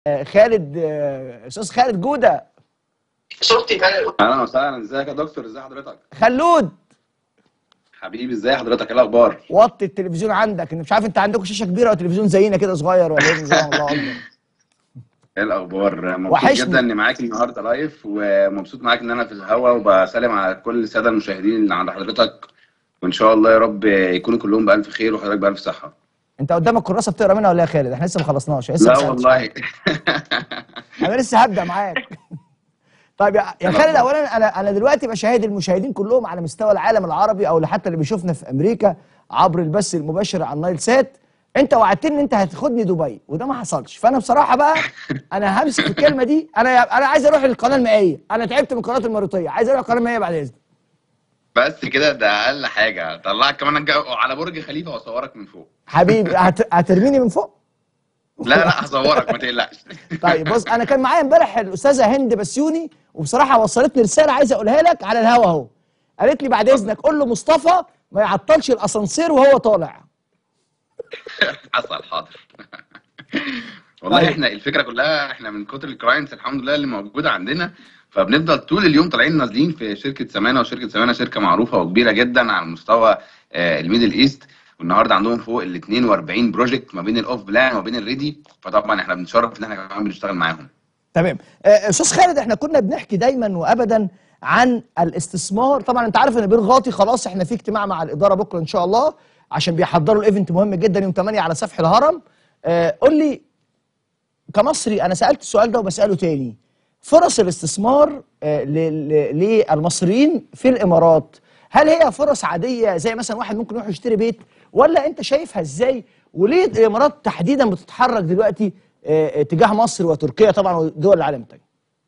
آه، خالد آه، استاذ خالد جوده صورتي بقى اهلا وسهلا ازيك يا دكتور ازي حضرتك خلود حبيبي ازي حضرتك ايه الاخبار وطي التلفزيون عندك انت مش عارف انت عندكم شاشه كبيره وتلفزيون زينا كده صغير ولا ايه النظام الله اكبر ايه الاخبار مبسوط وحشني. جدا اني معاك النهارده لايف ومبسوط معاك ان انا في الهوا وبسلم على كل الساده المشاهدين اللي عند حضرتك وان شاء الله يا رب يكونوا كلهم بالف خير وحضرتك بالف صحه انت قدامك كراسه بتقرا منها ولا إيه يا خالد احنا لسه ما خلصناش لسه لا ما سألتش. والله انا لسه هبدا معاك طيب يا يا خالد اولا انا انا دلوقتي بشاهد المشاهدين كلهم على مستوى العالم العربي او حتى اللي بيشوفنا في امريكا عبر البث المباشر على النايل سات انت وعدتني ان انت هتاخدني دبي وده ما حصلش فانا بصراحه بقى انا همسك الكلمه دي انا انا عايز اروح للقناه المائيه انا تعبت من القناه المريطيه عايز اروح القناه المائيه بعد اذنك بس كده ده اقل حاجه طلعك كمان الجو- على برج خليفه واصورك من فوق حبيبي هت... هترميني من فوق لا لا هصورك ما تقلقش طيب بص انا كان معايا امبارح الاستاذه هند بسيوني وبصراحه وصلتني رساله عايز اقولها لك على الهوا اهو قالت لي بعد اذنك قول له مصطفى ما يعطلش الاسانسير وهو طالع حصل حاضر والله طيب. احنا الفكره كلها احنا من كتر الكلاينتس الحمد لله اللي موجوده عندنا فبنفضل طول اليوم طالعين نازلين في شركه سمانه وشركه سمانه شركه معروفه وكبيره جدا على مستوى آه، الميدل ايست والنهارده عندهم فوق ال 42 بروجكت ما بين الاوف بلان وما بين الريدي فطبعا احنا بنتشرف ان احنا كمان بنشتغل معاهم تمام آه، استاذ خالد احنا كنا بنحكي دايما وابدا عن الاستثمار طبعا انت عارف ان بير غاطي خلاص احنا في اجتماع مع الاداره بكره ان شاء الله عشان بيحضروا الايفنت مهم جدا يوم 8 على سفح الهرم آه، قول لي كمصري انا سالت السؤال ده وبساله تاني فرص الاستثمار آه، ل- ل- للمصريين في الامارات هل هي فرص عاديه زي مثلا واحد ممكن يروح يشتري بيت ولا انت شايفها ازاي وليه الامارات تحديدا بتتحرك دلوقتي آه، آه، تجاه مصر وتركيا طبعا ودول العالم التاني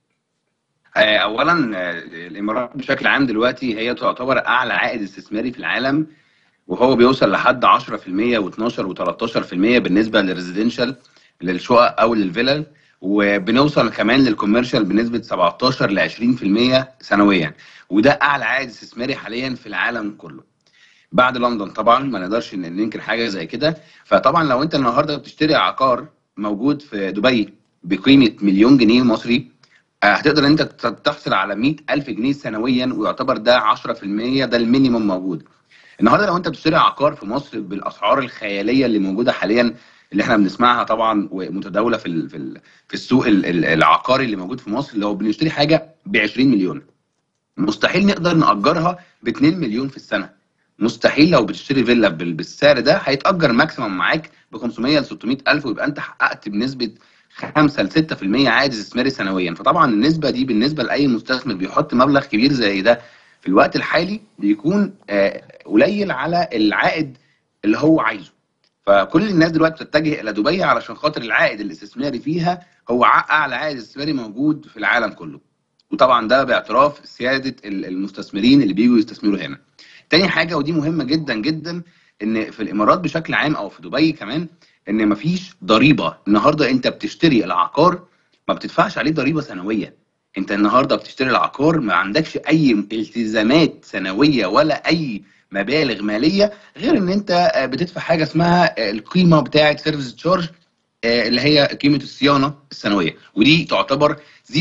آه، اولا آه، الامارات بشكل عام دلوقتي هي تعتبر اعلى عائد استثماري في العالم وهو بيوصل لحد 10% و12 و13% بالنسبه للريزيدنشال للشقق او للفلل وبنوصل كمان للكوميرشال بنسبه 17 ل 20% سنويا وده اعلى عائد استثماري حاليا في العالم كله بعد لندن طبعا ما نقدرش ن- ننكر حاجه زي كده فطبعا لو انت النهارده بتشتري عقار موجود في دبي بقيمه مليون جنيه مصري آه، هتقدر انت ت- تحصل على 100 الف جنيه سنويا ويعتبر ده 10% ده المينيمم موجود النهارده لو انت بتشتري عقار في مصر بالاسعار الخياليه اللي موجوده حاليا اللي احنا بنسمعها طبعا ومتداوله في ال- في ال- في السوق ال- ال- العقاري اللي موجود في مصر لو بنشتري حاجه ب 20 مليون مستحيل نقدر نأجرها ب 2 مليون في السنه مستحيل لو بتشتري فيلا بال- بالسعر ده هيتأجر ماكسيمم معاك ب 500 ل 600 الف ويبقى انت حققت بنسبه 5 ل 6% عائد استثماري سنويا فطبعا النسبه دي بالنسبه لاي مستثمر بيحط مبلغ كبير زي ده في الوقت الحالي بيكون آه، قليل على العائد اللي هو عايزه فكل الناس دلوقتي بتتجه الى دبي علشان خاطر العائد الاستثماري فيها هو ع- اعلى عائد استثماري موجود في العالم كله وطبعا ده باعتراف سياده ال- المستثمرين اللي بيجوا يستثمروا هنا تاني حاجه ودي مهمه جدا جدا ان في الامارات بشكل عام او في دبي كمان ان مفيش ضريبه النهارده انت بتشتري العقار ما بتدفعش عليه ضريبه سنويه انت النهارده بتشتري العقار ما عندكش اي التزامات سنويه ولا اي مبالغ ماليه غير ان انت آه، بتدفع حاجه اسمها آه، القيمه بتاعه سيرفيس تشارج اللي هي قيمه الصيانه السنويه ودي تعتبر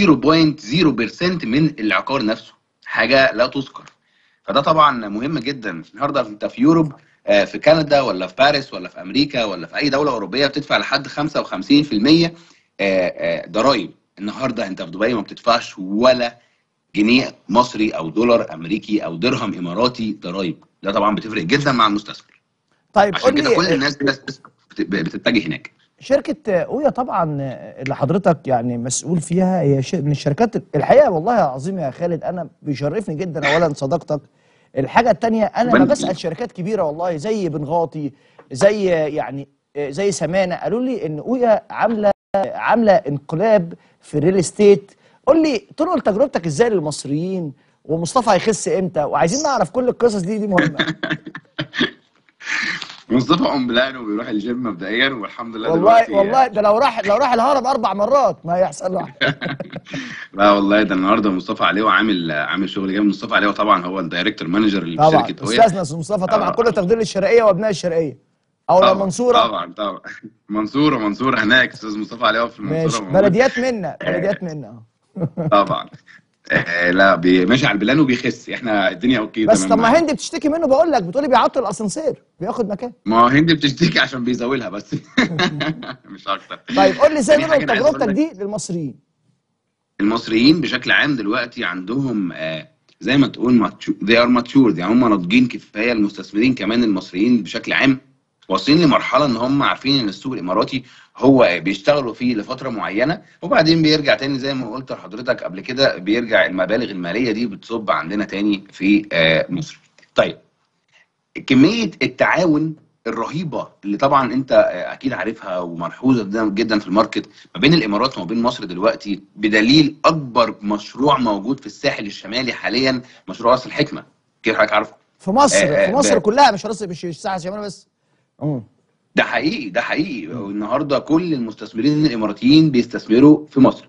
0.0% من العقار نفسه حاجه لا تذكر فده طبعا مهم جدا النهارده انت في يوروب آه، في كندا ولا في باريس ولا في امريكا ولا في اي دوله اوروبيه بتدفع لحد 55% آه، آه، ضرائب النهارده انت في دبي ما بتدفعش ولا جنيه مصري او دولار امريكي او درهم اماراتي ضرائب ده طبعا بتفرق جدا مع المستثمر طيب عشان قول كده كل لي الناس بس بس بت- بتتجه هناك شركة أويا طبعا اللي حضرتك يعني مسؤول فيها هي ش- من الشركات الحقيقة والله العظيم يا خالد أنا بيشرفني جدا أولا صداقتك الحاجة التانية أنا ما ربنا بسأل يخليك. شركات كبيرة والله زي بنغاطي زي يعني زي سمانة قالوا لي إن أويا عاملة عاملة انقلاب في الريل استيت قول لي تنقل تجربتك إزاي للمصريين ومصطفى هيخس إمتى وعايزين نعرف كل القصص دي دي مهمة مصطفى ام بلان وبيروح الجيم مبدئيا والحمد لله والله دلوقتي والله ده لو راح لو راح الهرم أربع مرات ما هيحصل له حاجة. لا والله ده النهارده مصطفى عليه عامل عامل شغل جامد مصطفى عليه طبعا هو الدايركتور مانجر اللي في طبعا شركه هويا استاذنا استاذ مصطفى طبعا آه. كل تقدير للشرقيه وابناء الشرقيه او لو طبعا منصوره طبعا طبعا منصوره منصوره هناك استاذ مصطفى علي في ماشي المنصوره موجود. بلديات منا بلديات منا اه طبعا آه لا بي- ماشي على البلان وبيخس احنا الدنيا اوكي بس تمام طب ما معانا. هند بتشتكي منه بقول لك بتقولي بيعطل الاسانسير بياخد مكان ما هو هند بتشتكي عشان بيزاولها بس مش اكتر طيب قول لي ازاي تاني حاجة نقول أنا عايز أقول تجربتك لك- دي للمصريين المصريين بشكل عام دلوقتي عندهم آه، زي ما تقول mature- they are matured يعني هم ناضجين كفايه المستثمرين كمان المصريين بشكل عام واصلين لمرحله ان هم عارفين ان السوق الاماراتي هو بيشتغلوا فيه لفتره معينه وبعدين بيرجع تاني زي ما قلت لحضرتك قبل كده بيرجع المبالغ الماليه دي بتصب عندنا تاني في آه، مصر. طيب كميه التعاون الرهيبه اللي طبعا انت آه، اكيد عارفها وملحوظه جدا- جدا في الماركت ما بين الامارات وما بين مصر دلوقتي بدليل اكبر مشروع موجود في الساحل الشمالي حاليا مشروع راس الحكمه كيف حضرتك عارفه في مصر آه، آه، في مصر ب- كلها مش راس مش الساحه الشماليه بس امم ده حقيقي ده حقيقي والنهارده كل المستثمرين الاماراتيين بيستثمروا في مصر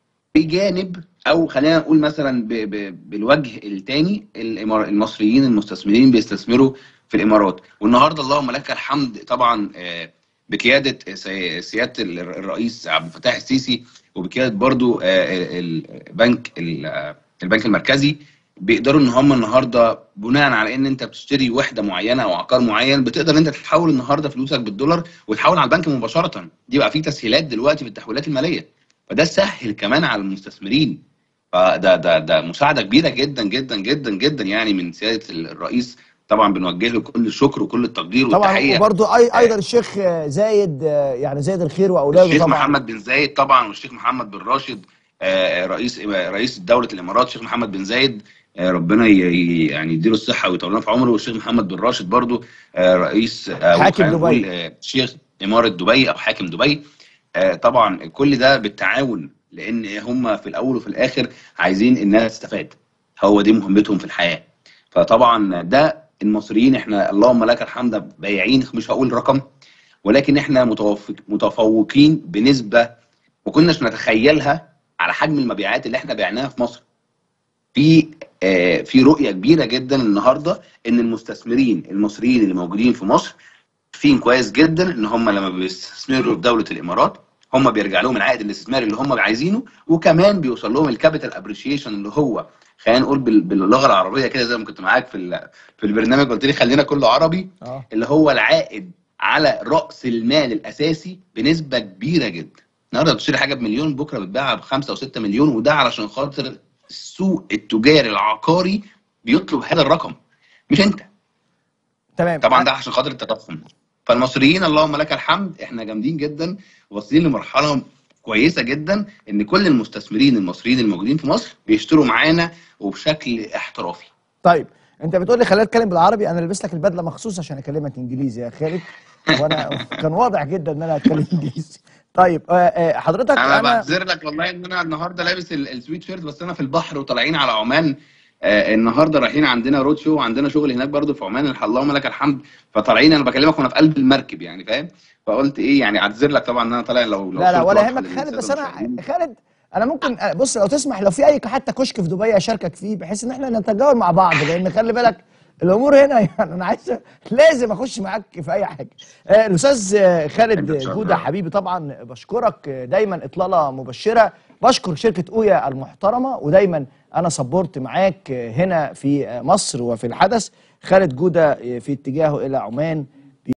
بجانب او خلينا نقول مثلا ب ب بالوجه الثاني المصريين المستثمرين بيستثمروا في الامارات والنهارده اللهم لك الحمد طبعا آه، بقياده سي- سياده ال- الرئيس عبد الفتاح السيسي وبقياده برضو آه، البنك ال- آه، البنك المركزي بيقدروا ان هم النهارده بناء على ان انت بتشتري وحده معينه او عقار معين بتقدر ان انت تحول النهارده فلوسك بالدولار وتحول على البنك مباشره دي بقى في تسهيلات دلوقتي في التحويلات الماليه فده سهل كمان على المستثمرين فده ده ده مساعده كبيره جدا جدا جدا جدا يعني من سياده الرئيس طبعا بنوجه له كل الشكر وكل التقدير طبعا والتحيه وبرضه أي ايضا الشيخ آه، زايد آه، يعني زايد الخير واولاده الشيخ طبعا محمد بن زايد طبعا والشيخ محمد بن راشد آه، رئيس رئيس دوله الامارات الشيخ محمد بن زايد آه، ربنا ي- ي- يعني يديله الصحه ويطول في عمره والشيخ محمد بن راشد برضو آه، رئيس آه، حاكم خلينا نقول، دبي. آه، شيخ اماره دبي او حاكم دبي آه، طبعا كل ده بالتعاون لان هم في الاول وفي الاخر عايزين الناس تستفاد هو دي مهمتهم في الحياه فطبعا ده المصريين احنا اللهم لك الحمد بايعين مش هقول رقم ولكن احنا متوفق متفوقين بنسبه ما كناش نتخيلها على حجم المبيعات اللي احنا بعناها في مصر. في آه في رؤيه كبيره جدا النهارده ان المستثمرين المصريين اللي موجودين في مصر فين كويس جدا ان هم لما بيستثمروا في دوله الامارات هم بيرجع لهم العائد الاستثماري اللي هم عايزينه وكمان بيوصل لهم الكابيتال ابريشيشن اللي هو خلينا نقول بال- باللغه العربيه كده زي ما كنت معاك في ال- في البرنامج قلت لي خلينا كله عربي اه اللي هو العائد على راس المال الاساسي بنسبه كبيره جدا النهارده بتشتري حاجه بمليون بكره بتباعها بخمسه وسته مليون وده علشان خاطر السوق التجاري العقاري بيطلب هذا الرقم مش انت تمام طبعا ده عشان خاطر التضخم فالمصريين اللهم لك الحمد احنا جامدين جدا واصلين لمرحله كويسه جدا ان كل المستثمرين المصريين الموجودين في مصر بيشتروا معانا وبشكل احترافي طيب انت بتقول لي خلينا اتكلم بالعربي انا لبست لك البدله مخصوص عشان اكلمك انجليزي يا خالد وانا كان واضح جدا ان انا هتكلم انجليزي طيب آه، آه، حضرتك انا انا بعتذر لك والله ان انا النهارده لابس ال- السويت شيرت بس انا في البحر وطالعين على عمان آه النهارده رايحين عندنا رود شو وعندنا شغل هناك برضو في عمان الح- اللهم لك الحمد فطالعين انا بكلمك وانا في قلب المركب يعني فاهم فقلت ايه يعني اعتذر لك طبعا ان انا طالع لو لو لا لا صرت ولا واضحة يهمك للسادة خالد بس انا المشاهدين. خالد انا ممكن آه، بص لو تسمح لو في اي حتى كشك في دبي اشاركك فيه بحيث ان احنا نتجاوب مع بعض لان خلي بالك الامور هنا يعني انا عايز لازم اخش معاك في اي حاجه آه، الاستاذ آه، خالد إن شاء الله. جوده حبيبي طبعا بشكرك آه، دايما اطلاله مبشره بشكر شركه اويا المحترمه ودايما انا سبورت معاك آه، هنا في آه، مصر وفي الحدث خالد جوده آه، في اتجاهه الى عمان